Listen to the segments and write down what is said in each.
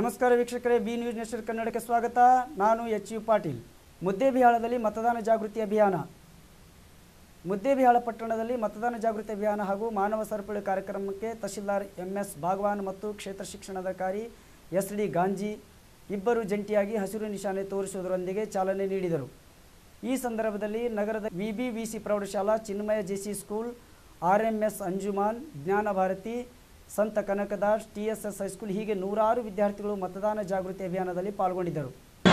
ನಮಸ್ಕಾರ ವೀಕ್ಷಕರೇ B news nation ಕನ್ನಡಕ್ಕೆ ಸ್ವಾಗತ ನಾನು ಎಚ್ ಯು ಪಾಟೀಲ್ ಮುದ್ದೇಬಿಹಾಳದಲ್ಲಿ ಮತದಾನ ಜಾಗೃತಿ ಅಭಿಯಾನ ಮುದ್ದೇಬಿಹಾಳ ಪಟ್ಟಣದಲ್ಲಿ ಮತದಾನ ಜಾಗೃತಿ ಅಭಿಯಾನ ಹಾಗೂ ಮಾನವ ಸರಪಳಿ ಕಾರ್ಯಕ್ರಮಕ್ಕೆ ತಹಶೀಲ್ದಾರ್ ಎಂ ಎಸ್ ಭಾಗವಾನ್ ಮತ್ತು ಕ್ಷೇತ್ರ ಶಿಕ್ಷಣಾಧಿಕಾರಿ ಎಸ್ ಡಿ ಗಾಂಜಿ ಇಬ್ಬರು ಜಂಟಿಯಾಗಿ ಹಸಿರು ನಿಶಾನೆ ತೋರಿಸುವುದರೊಂದಿಗೆ ಚಾಲನೆ ನೀಡಿದರು ಈ ಸಂದರ್ಭದಲ್ಲಿ ನಗರದ ವಿಬಿವಿಸಿ ಪ್ರೌಢಶಾಲಾ Chinmaya JC school R M S Anjuman Jnana Bharati ಸಂತ Kanakadas T S S high school ಹೀಗೆ ನೂರಾರು ವಿದ್ಯಾರ್ಥಿಗಳು ಮತದಾನ ಜಾಗೃತಿ ಅಭಿಯಾನದಲ್ಲಿ ಪಾಲ್ಗೊಂಡಿದ್ದರು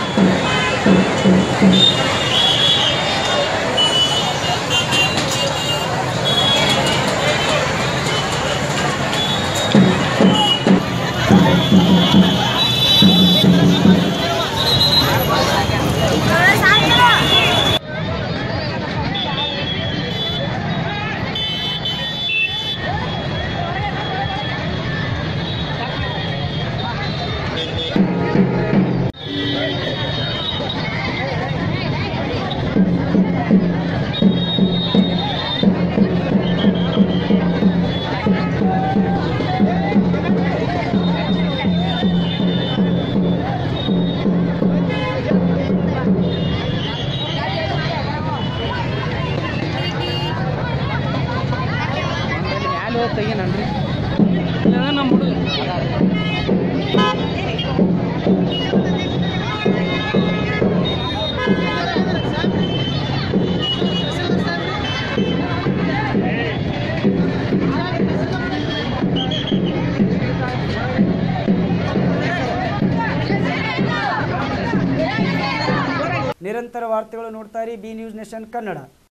ಮ್ಯಾಲೆ ಹೋಗಿ ತೆಗಿನನ್ರಿ ನಮ್ಮ ಹುಡುಗ ನಿರಂತರ ವಾರ್ತೆಗಳು ನೋಡ್ತಾ ಇರಿ ಬಿ ನ್ಯೂಸ್ ನೇಷನ್ ಕನ್ನಡ